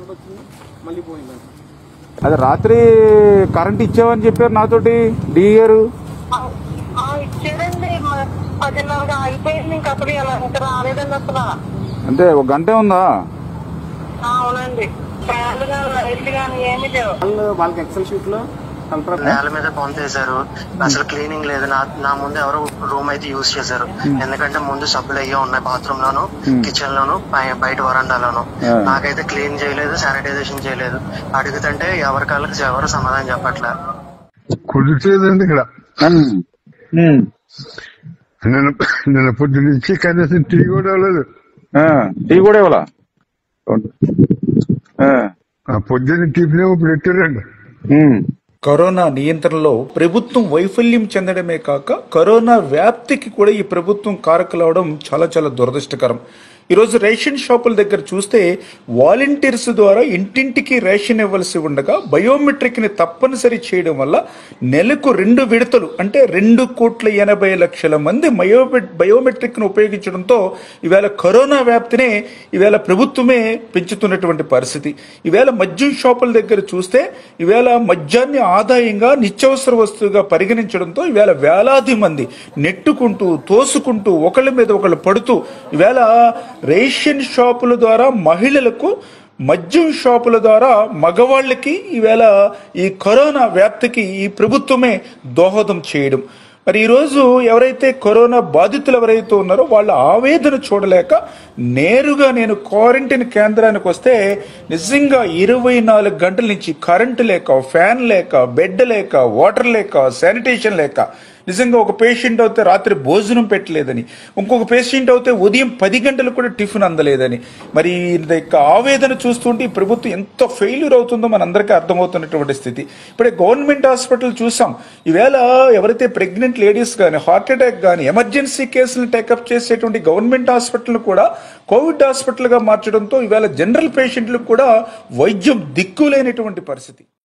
Current వచ్చింది మళ్ళీ పోయిందంట అదే రాత్రి కరెంట్ ఇచ్చావని చెప్పారు నాతోటి డి గారు ఆ, ఆ, ఇచ్చారండి మ- పదిన్నరగా అయిపోయింది ఇంకా అసలు ఇలా ఇంకా రాలేదండి అసలు అంటే ఒక గంటే ఉందా ఆ, అవునండి ఫ్యాన్లు కానీ లైట్లు కానీ ఏమీ లేవు వాళ్ళు వాళ్ళకి ఎక్సెల్ షీట్ లో కలెక్టర్ నేల మీద కొంత వేశారు అసలు క్లీనింగ్ లేదు నా నా ముందు ఎవరో రూమ్ అయితే యూజ్ చేశారు ఎందుకంటే ముందు సబ్బులు అయ్యే ఉన్నాయి బాత్రూమ్ లోను కిచెన్ లోను పై- బయట వరండాలోను ఆ. నాకైతే క్లీన్ చేయలేదు శానిటైజేషన్ చేయలేదు అడుగుతుంటే ఎవరి కాళ్ళకి ఎవరు సమాధానం చెప్పట్లే కుదిర్చేదండి ఇక్కడ నిన్న నిన్న పొద్దు నుంచి కనీసం టీ కూడా లేదు టీ కూడా ఇవ్వాలా ఆ. ఆ పొద్దున్న టిఫిన్ ఇప్పుడు ఎట్టారండి ఉమ్. కరోనా నియంత్రణలో ప్రభుత్వం వైఫల్యం చెందడమే కాక కరోనా వ్యాప్తికి కూడా ఈ ప్రభుత్వం కారకులవడం చాలా చాలా దురదృష్టకరం ఈరోజు రేషన్ షాపుల దగ్గర చూస్తే వాలంటీర్స్ ద్వారా ఇంటింటికి రేషన్ ఇవ్వాల్సి ఉండగా బయోమెట్రిక్ ని తప్పనిసరి చేయడం వల్ల నెలకు రెండు విడతలు అంటే రెండు కోట్ల ఎనభై లక్షల మంది బయోమెట్ బయోమెట్రిక్ ను ఉపయోగించడంతో ఈవేళ కరోనా వ్యాప్తినే ఈవేళ ప్రభుత్వమే పెంచుతున్నటువంటి పరిస్థితి ఈవేళ మద్యం షాపుల దగ్గర చూస్తే ఈవేళ మద్యాన్ని ఆదాయంగా నిత్యావసర వస్తువుగా పరిగణించడంతో ఈవేళ వేలాది మంది నెట్టుకుంటూ తోసుకుంటూ ఒకళ్ళ మీద ఒకళ్ళు పడుతూ ఈవేళ రేషన్ షాపుల ద్వారా మహిళలకు మద్యం షాపుల ద్వారా మగవాళ్ళకి ఈవేళ ఈ కరోనా వ్యాప్తికి ఈ ప్రభుత్వమే దోహదం చేయడం మరి ఈరోజు ఎవరైతే కరోనా బాధితులు ఎవరైతే ఉన్నారో వాళ్ళ ఆవేదన చూడలేక నేరుగా నేను క్వారంటైన్ కేంద్రానికి వస్తే నిజంగా ఇరవై నాలుగు గంటల నుంచి కరెంటు లేక ఫ్యాన్ లేక బెడ్ లేక వాటర్ లేక శానిటేషన్ లేక నిజంగా ఒక పేషెంట్ అయితే రాత్రి భోజనం పెట్టలేదని ఇంకొక పేషెంట్ అయితే ఉదయం పది గంటలకు కూడా టిఫిన్ అందలేదని మరి ఇది యొక్క ఆవేదన చూస్తుంటే ఈ ప్రభుత్వం ఎంత ఫెయిల్యూర్ అవుతుందో మనందరికీ అర్థమవుతున్నటువంటి స్థితి ఇప్పుడే గవర్నమెంట్ హాస్పిటల్ చూసాం ఈవేళ ఎవరైతే ప్రెగ్నెంట్ లేడీస్ కానీ హార్ట్ అటాక్ కానీ ఎమర్జెన్సీ కేసులు టేకప్ చేసేటువంటి గవర్నమెంట్ హాస్పిటల్ కూడా కోవిడ్ హాస్పిటల్గా మార్చడంతో ఈవేళ జనరల్ పేషెంట్లకు కూడా వైద్యం దిక్కులేనటువంటి పరిస్థితి